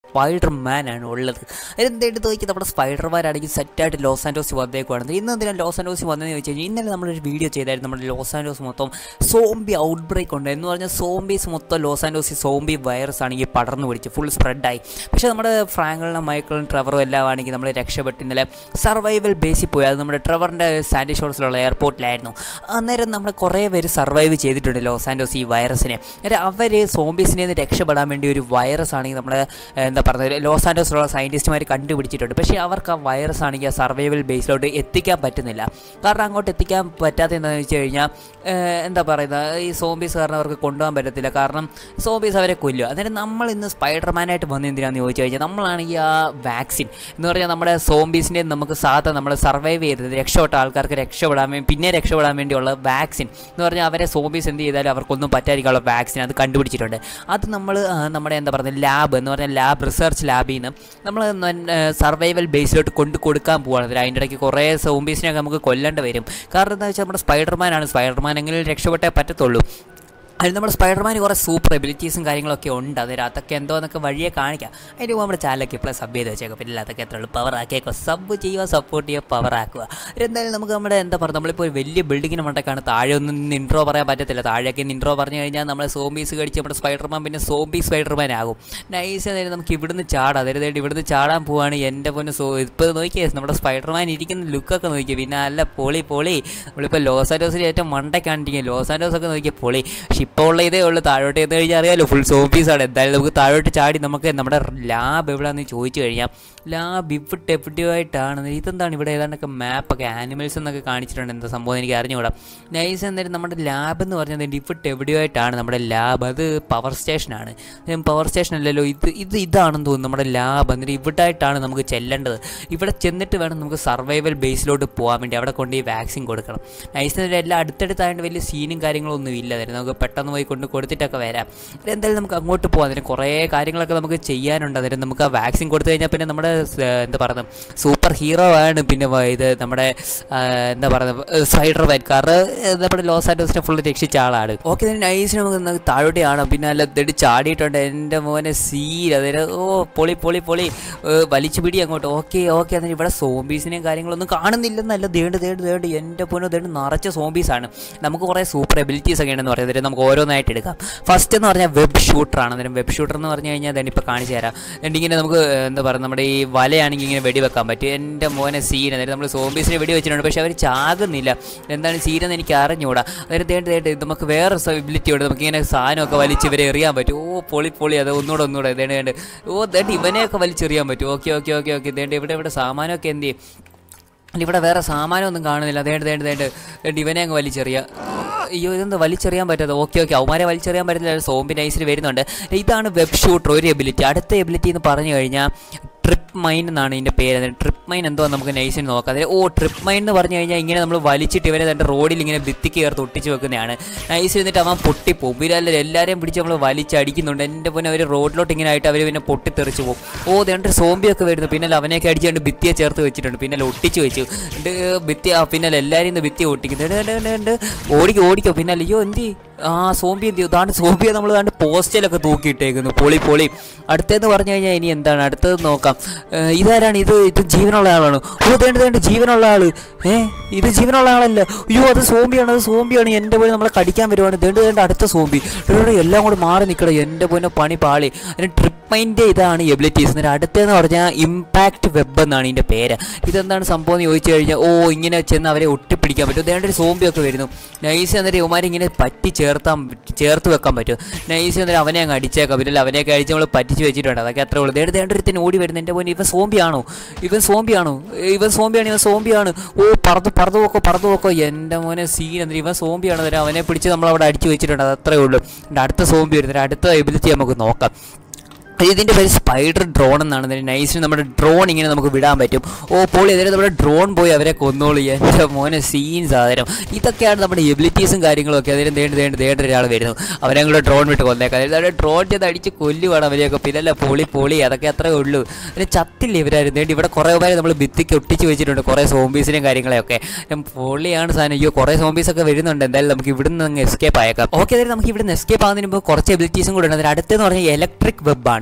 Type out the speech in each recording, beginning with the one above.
Spider മാൻ ആണ് ഉള്ളത് എന്തായിട്ട് നോക്കി നമ്മുടെ സ്പൈഡർമാരാണെങ്കിൽ സെറ്റായിട്ട് ലോസ് ആൻഡോസ് വന്നേക്കുവാണ് ഇന്ന് എന്തിനാണ് ലോസ് ആൻഡോസ് വന്നതെന്ന് ചോദിച്ചു കഴിഞ്ഞാൽ ഇന്നലെ നമ്മളൊരു വീഡിയോ ചെയ്തായിരുന്നു നമ്മുടെ ലോസ് ആൻഡോസ് മൊത്തം സോംബി ഔട്ട് ബ്രേക്ക് ഉണ്ട് എന്ന് പറഞ്ഞാൽ സോംബീസ് മൊത്തം ലോസ് ആൻഡോസ് സോംബി വൈറസ് ആണെങ്കിൽ പടർന്നു പിടിച്ച് ഫുൾ സ്പ്രെഡായി പക്ഷേ നമ്മുടെ ഫ്രാങ്കളിനും മൈക്കിളും ട്രെവറും എല്ലാം ആണെങ്കിൽ നമ്മൾ രക്ഷപ്പെട്ട് ഇന്നലെ സർവൈവൽ ബേസിൽ പോയി അത് നമ്മുടെ ട്രെവറിൻ്റെ സാൻഡി ഷോർസിലുള്ള എയർപോർട്ടിലായിരുന്നു അന്നേരം നമ്മൾ കുറേ പേര് സർവൈവ് ചെയ്തിട്ടുണ്ട് ലോസ് ആൻഡോസ് ഈ വൈറസിനെ അന്നേരം അവർ സോംബീസിനെ നിന്ന് രക്ഷപ്പെടാൻ വേണ്ടി ഒരു വൈറസ് ആണെങ്കിൽ നമ്മുടെ ഏഹ്, എന്താ പറയുക ലോസ് ആൻഡോസിലുള്ള സയൻറ്റിസ്റ്റുമാർ കണ്ടുപിടിച്ചിട്ടുണ്ട് പക്ഷേ അവർക്ക് ആ വൈറസ് ആണെങ്കിൽ ആ സർവൈവൽ ബേസിലോട്ട് എത്തിക്കാൻ പറ്റുന്നില്ല കാരണം അങ്ങോട്ട് എത്തിക്കാൻ പറ്റാത്ത എന്താണെന്ന് വെച്ച് കഴിഞ്ഞാൽ ഏഹ്, എന്താ പറയുന്നത് ഈ സോംബീസ് കാരണം അവർക്ക് കൊണ്ടുപോകാൻ പറ്റത്തില്ല കാരണം സോംബീസ് അവരെ കൊല്ലും അന്നേരം നമ്മൾ ഇന്ന് സ്പൈഡർമാനായിട്ട് വന്ന് എന്തിനാന്ന് ചോദിച്ചു കഴിഞ്ഞാൽ നമ്മളാണെങ്കിൽ ആ വാക്സിൻ എന്ന് പറഞ്ഞാൽ നമ്മുടെ സോംബീസിനെ നമുക്ക് സാധാ നമ്മൾ സർവൈവ് ചെയ്തത് രക്ഷപ്പെട്ട ആൾക്കാർക്ക് രക്ഷപ്പെടാൻ വേണ്ടി പിന്നെ രക്ഷപ്പെടാൻ വേണ്ടിയുള്ള വാക്സിൻ എന്ന് പറഞ്ഞാൽ അവരെ സോംബീസ് എന്ത് ചെയ്താലും അവർക്കൊന്നും പറ്റാതിരിക്കാനുള്ള വാക്സിൻ അത് കണ്ടുപിടിച്ചിട്ടുണ്ട് അത് നമ്മൾ നമ്മുടെ എന്താ പറയുക ലാബ് എന്ന് പറഞ്ഞാൽ ലാബ് റിസർച്ച് ലാബിൽ നിന്ന് നമ്മൾ സർവൈവൽ ബേസിലോട്ട് കൊണ്ട് കൊടുക്കാൻ പോവാണ് അതിൻ്റെ ഇടയ്ക്ക് കുറേ സോംബീസിനെയൊക്കെ നമുക്ക് കൊല്ലേണ്ടി വരും കാരണം എന്താ വെച്ചാൽ നമ്മുടെ സ്പൈഡർമാനാണ് സ്പൈഡർമാൻ എങ്ങനെ രക്ഷപ്പെട്ടേ പറ്റത്തുള്ളൂ അതിൽ നമ്മുടെ സ്പൈഡർമാന് കുറേ സൂപ്പർ എബിലിറ്റീസും കാര്യങ്ങളൊക്കെ ഉണ്ട് അന്നേരം അതൊക്കെ എന്തോന്നൊക്കെ വഴിയെ കാണിക്കാം അതിന് മുമ്പ് നമ്മുടെ ചാനലൊക്കെ ഇപ്പോൾ സബ് ചെയ്ത് വെച്ചേക്കാം പിന്നെ അതൊക്കെ എത്ര പവർ ആക്കിയേക്കോ സബ് ചെയ്യുക സപ്പോർട്ട് ചെയ്യുക പവർ ആക്കുക എന്തായാലും നമുക്ക് നമ്മുടെ എന്താ പറയുക നമ്മളിപ്പോൾ ഒരു വലിയ ബിൽഡിങ്ങിന് മണ്ടക്കാണ് താഴെ ഒന്നും നിന്ന് ഇൻട്രോ പറയാൻ പറ്റത്തില്ല താഴേക്ക് ഇൻട്രോ പറഞ്ഞു കഴിഞ്ഞാൽ നമ്മളെ സോംബീസ് കടിച്ച് നമ്മുടെ സ്പൈഡർമാൻ പിന്നെ സോംബി സ്പൈഡർമാൻ ആകും നൈസ് നേരം നമുക്ക് ഇവിടുന്ന് ചാടാം അതായത് ഇവിടുന്ന് ചാടാൻ പോവാണ് എൻ്റെ പൊന്ന് സോ ഇപ്പോൾ നോക്കിയേ നമ്മുടെ സ്പൈഡർമാൻ ഇരിക്കുന്ന ലുക്കൊക്കെ നോക്കിയേ പിന്നെ അല്ല പൊളി പൊളി നമ്മളിപ്പോൾ ലോസ് ആൻഡോസിൽ ഏറ്റവും മണ്ടയ്ക്കാണ് ഇരിക്കുന്നത് ലോസ് ആൻഡോസ് ഒക്കെ നോക്കിയാൽ പൊളി പക്ഷെ ഇപ്പോൾ ഉള്ള ഇതേ ഉള്ളൂ താഴോട്ട് ചെന്ന് കഴിഞ്ഞാൽ അറിയാലോ ഫുൾ സോംബീസാണ് എന്തായാലും നമുക്ക് താഴോട്ട് ചാടി നമുക്ക് നമ്മുടെ ലാബ് എവിടെയാണെന്ന് ചോദിച്ചു കഴിഞ്ഞാൽ ലാബ് ഇവിടെ എവിടെയായിട്ടാണ് ഇതെന്താണ് ഇവിടെ ഏതാണ്ടൊക്കെ മാപ്പൊക്കെ ആനിമൽസ് എന്നൊക്കെ കാണിച്ചിട്ടുണ്ട് എന്താ സംഭവം എനിക്ക് അറിഞ്ഞുകൂടാ നൈസ് എന്നിട്ട് നമ്മുടെ ലാബ് എന്ന് പറഞ്ഞത് ഇവിടെ എവിടെയായിട്ടാണ് നമ്മുടെ ലാബ് അത് പവർ സ്റ്റേഷനാണ് പവർ സ്റ്റേഷൻ അല്ലല്ലോ ഇത് ഇത് ഇതാണെന്ന് തോന്നുന്നു നമ്മുടെ ലാബ് എന്നിട്ട് ഇവിടെ ആയിട്ടാണ് നമുക്ക് ചെല്ലേണ്ടത് ഇവിടെ ചെന്നിട്ട് വേണം നമുക്ക് സർവൈവൽ ബേസിലോട്ട് പോകാൻ വേണ്ടി അവിടെ കൊണ്ട് ഈ വാക്സിൻ കൊടുക്കണം നൈസ് എന്നിട്ട് എല്ലാം അടുത്തടുത്തായതുകൊണ്ട് വലിയ സീനും കാര്യങ്ങളൊന്നും ഇല്ല അതിന് നമുക്ക് പെട്ടെന്ന് പോയി കൊണ്ട് കൊടുത്തിട്ടൊക്കെ വരാം എന്തായാലും നമുക്ക് അങ്ങോട്ട് പോകാം അതിന് കുറേ കാര്യങ്ങളൊക്കെ നമുക്ക് ചെയ്യാനുണ്ട് അതിന് നമുക്ക് ആ വാക്സിൻ കൊടുത്തു കഴിഞ്ഞാൽ പിന്നെ നമ്മുടെ സ്- എന്താ പറയുന്നത് സൂപ്പർ ഹീറോ ആണ് പിന്നെ വ- ഇത് നമ്മുടെ ആ, എന്താ പറയുന്നത് സ്പൈഡർ മാൻ കാരണം ഏ, നമ്മുടെ ലോസ് ആൻഡോസിനെ ഫുള്ള് രക്ഷിച്ച ആളാണ് ഓക്കെ then നൈസിന് നമുക്ക് ഇന്ന് താഴോട്ട് കാണാം പിന്നെ അല്ല തെടി ചാടിയിട്ടുണ്ട് എൻ്റെ മോനെ സീൻ അതിന് ഓ പൊളി പൊളി പൊളി ഏ, വലിച്ചു പിടി അങ്ങോട്ട് ഓക്കെ ഓക്കെ അതിന് ഇവിടെ സോംബീസിനെയും കാര്യങ്ങളൊന്നും കാണുന്നില്ലെന്നല്ല ദേണ്ട് ദേണ്ട് ദേണ്ട് എൻ്റെ പൊന്നോ ദേണ്ട് നിറച്ച സോംബീസാണ് നമുക്ക് കുറേ സൂപ്പർ എബിലിറ്റീസ് ഒക്കെ ഉണ്ടെന്ന് പറയുന്നത് നമുക്ക് ഓരോന്നായിട്ട് എടുക്കാം ഫസ്റ്റ് എന്ന് പറഞ്ഞാൽ വെബ് ഷൂട്ടറാണ് അന്നേരം വെബ് ഷൂട്ടർ എന്ന് പറഞ്ഞു കഴിഞ്ഞാൽ then ഇപ്പോൾ കാണിച്ചു തരാം എന്നിട്ട് ഇങ്ങനെ നമുക്ക് ഏ, എന്താ പറയുക നമ്മുടെ ഈ വലയാണെങ്കിൽ ഇങ്ങനെ വെടിവെക്കാൻ പറ്റും എൻ്റെ മോനെ സീൻ അതായത് നമ്മൾ സോംബീസിനെ വെടി വെച്ചിട്ടുണ്ട് പക്ഷേ അവർ ചാകുന്നില്ല എന്താണ് സീൻ എന്ന് എനിക്ക് അറിഞ്ഞുകൂടാ അതായത് തേണ്ട് തേണ്ട് നമുക്ക് വേറെ എബിലിറ്റി ഉണ്ട് നമുക്ക് ഇങ്ങനെ സാധനമൊക്കെ വലിച്ച് ഇവരെ എറിയാൻ പറ്റും ഓ പൊളി പൊളി അത് ഒന്നുകൂടെ ഒന്നുകൂടെ തേണ്ട് തേണ്ട് ഓ തേണ്ട് ഇവനെയൊക്കെ വലിച്ചെറിയാൻ പറ്റും ഓക്കെ ഓക്കെ ഓക്കെ ഓക്കെ തേണ്ട് ഇവിടെ ഇവിടെ സാമാനമൊക്കെ എന്ത് ചെയ്യും അല്ല, ഇവിടെ വേറെ സാമാനമൊന്നും കാണുന്നില്ല തേണ്ട് തേണ്ട് തേണ്ട് തേണ്ട് ഇവനെ അങ്ങ് വലിച്ചെറിയുക അയ്യോ ഇതെന്താ വലിച്ചെറിയാൻ പറ്റാതെ ഓക്കെ ഓക്കെ അവന്മാരെ വലിച്ചെറിയാൻ പറ്റുന്നില്ല സോംബി നൈസിൽ വരുന്നുണ്ട് ഇതാണ് വെബ് ഷൂട്ടർ ഒരു എബിലിറ്റി അടുത്ത എബിലിറ്റി എന്ന് പറഞ്ഞു കഴിഞ്ഞാൽ ട്രിപ്പ് മൈൻ എന്നാണ് ഇതിൻ്റെ പേര് ട്രിപ്പ് മൈൻ എന്തോ നമുക്ക് നൈസിന് നോക്കാം അതായത് ഓ ട്രിപ്പ് മൈൻ എന്ന് പറഞ്ഞു കഴിഞ്ഞാൽ ഇങ്ങനെ നമ്മൾ വലിച്ചിട്ട് ഇവരെ തൻ്റെ റോഡിൽ ഇങ്ങനെ ഭിത്തിക്ക് ചേർത്ത് ഒട്ടിച്ച് വെക്കുന്നതാണ് നൈസ് എന്നിട്ട് അവൻ പൊട്ടിപ്പോവും ഇവരെല്ലാം എല്ലാവരെയും പിടിച്ച് നമ്മൾ വലിച്ചടിക്കുന്നുണ്ട് എൻ്റെ പിന്നെ അവർ റോഡിലോട്ട് ഇങ്ങനെ ആയിട്ട് അവർ പിന്നെ പൊട്ടിത്തെറിച്ച് പോകും ഓ രണ്ട് സോംബിയൊക്കെ വരുന്നു പിന്നെ അവനെയൊക്കെ അടിച്ചുകൊണ്ട് ഭിത്തിയെ ചേർത്ത് വെച്ചിട്ടുണ്ട് പിന്നെ ഒട്ടിച്ച് വെച്ചു എന്നിട്ട് ഭിത്തി ആ, പിന്നെ എല്ലാവരും ഇന്ന് ഭിത്തി ഒട്ടിക്കുന്നു ഉണ്ട്, ഉണ്ട്, ഉണ്ട്, ഉണ്ട്. ഓടിക്കോ ഓടിക്കോ പിന്നെ അയ്യോ എന്തി ആ സോംബി എന്ത് ചെയ്യും ദാണ്ട് സോംബിയെ നമ്മൾ ദാണ്ട് പോസ്റ്റലൊക്കെ തൂക്കിയിട്ടേക്കുന്നു പൊളി പൊളി അടുത്തതെന്ന് പറഞ്ഞു കഴിഞ്ഞാൽ ഇനി എന്താണ് അടുത്തത് നോക്കാം ഏ, ഇതാരാണ് ഇത് ഇത് ജീവനുള്ള ആളാണ് ഓ തേണ്ട് തേണ്ട് ജീവനുള്ള ആള് ഏ ഇത് ജീവനുള്ള ആളല്ല അയ്യോ അത് സോംബിയാണ് അത് സോംബിയാണ് എൻ്റെ പോയി നമ്മളെ കടിക്കാൻ വരുവാണ് തേണ്ട് തേണ്ട് അടുത്ത സോംബി ഇവിടെ എല്ലാം കൂടി മാറി നിൽക്കണം എൻ്റെ പോയിനെ പണി പാളി അതിന് ട്രിപ്പ് മൈൻ്റെ ഇതാണ് എബിലിറ്റീസ് എന്നിട്ട് അടുത്തതെന്ന് പറഞ്ഞാൽ ഇമ്പാക്റ്റ് വെബ് എന്നാണ് ഇതിൻ്റെ പേര് ഇതെന്താണ് സംഭവം എന്ന് ചോദിച്ചു കഴിഞ്ഞാൽ ഓ ഇങ്ങനെ ചെന്ന് അവരെ ഒട്ടിപ്പിടിക്കാൻ പറ്റും ദേണ്ട ഒരു സോംബിയൊക്കെ വരുന്നു നൈസ് എന്നിട്ട് ഇവന്മാരെ ഇങ്ങനെ പറ്റി ചേർത്താൻ ചേർത്ത് വെക്കാൻ പറ്റും നൈസ് എന്നിട്ട് അവനെ അങ്ങ് അടിച്ചേക്കാം പിന്നെ അവനെയൊക്കെ അടിച്ച് നമ്മൾ പറ്റിച്ച് വെച്ചിട്ടുണ്ട് അതൊക്കെ അത്രേ ഉള്ളൂ ദേണ്ട ദേണ്ട ഒരുത്തിന് ഓടി വരുന്നു എൻ്റെ പോയി ഇവൻ സോംബിയാണോ ഇവൻ സോംബിയാണോ ഇവൻ സോംബിയാണ് ഇവൻ സോംബിയാണ് ഓ പറന്ന് പറന്നു പോക്കോ പറന്നു പോക്കോ എൻ്റെ മോനെ സീൻ എന്നിട്ട് ഇവൻ സോംബിയാണ് എന്നിട്ട് അവനെ പിടിച്ച് നമ്മൾ അവിടെ അടിച്ച് വെച്ചിട്ടുണ്ട് അത് അത്രേ ഉള്ളൂ എന്നിട്ട് അടുത്ത സോംബി വരുന്നിട്ട് അടുത്ത എബിലിറ്റി നമുക്ക് നോക്കാം ഇതിൻ്റെ പേര് സ്പൈഡർ ഡ്രോൺ എന്നാണ് ഇതിന് നൈസിന് നമ്മുടെ ഡ്രോൺ ഇങ്ങനെ നമുക്ക് വിടാൻ പറ്റും ഓ പോളി അതായത് നമ്മുടെ ഡ്രോൺ പോയി അവരെ കൊന്നോളൂ എൻ്റെ മോനെ സീൻ സാധനം ഇതൊക്കെയാണ് നമ്മുടെ എബിലിറ്റീസും കാര്യങ്ങളും ഒക്കെ അതിന് തേണ്ട് തേണ്ട് തേണ്ട ഒരാൾ വരുന്നു അവരെ കൂടെ ഡ്രോൺ വിട്ട് കൊന്നേക്കാം അതായത് അവരെ ഡ്രോൺ ചെയ്ത് അടിച്ച് കൊല്ലുവാണ് അവരെയൊക്കെ പിന്നല്ല പൊളി പൊളി അതൊക്കെ അത്രേ ഉള്ളൂ പിന്നെ ചത്തില്ല ഇവരായിരുന്നു തേണ്ടി ഇവിടെ കുറേ പേര് നമ്മൾ ഭിത്തിക്ക് ഒട്ടിച്ച് വെച്ചിട്ടുണ്ട് കുറേ സോംബീസിനെയും കാര്യങ്ങളെയൊക്കെ ഉം, പൊളിയാണ് സാധനം അയ്യോ കുറേ സോംബീസ് ഒക്കെ വരുന്നുണ്ട് എന്തായാലും നമുക്ക് ഇവിടുന്ന് അങ്ങ് എസ്കേപ്പ് ആയേക്കാം ഓക്കെ അതായത് നമുക്ക് ഇവിടുന്ന് എസ്കേപ്പ് ആകുന്നതിന് മുമ്പ് കുറച്ച് എബിലിറ്റീസും കൂടെ ഉണ്ട് അതിന് അടുത്തെന്ന് പറഞ്ഞാൽ ഇലക്ട്രിക് വെബാണ്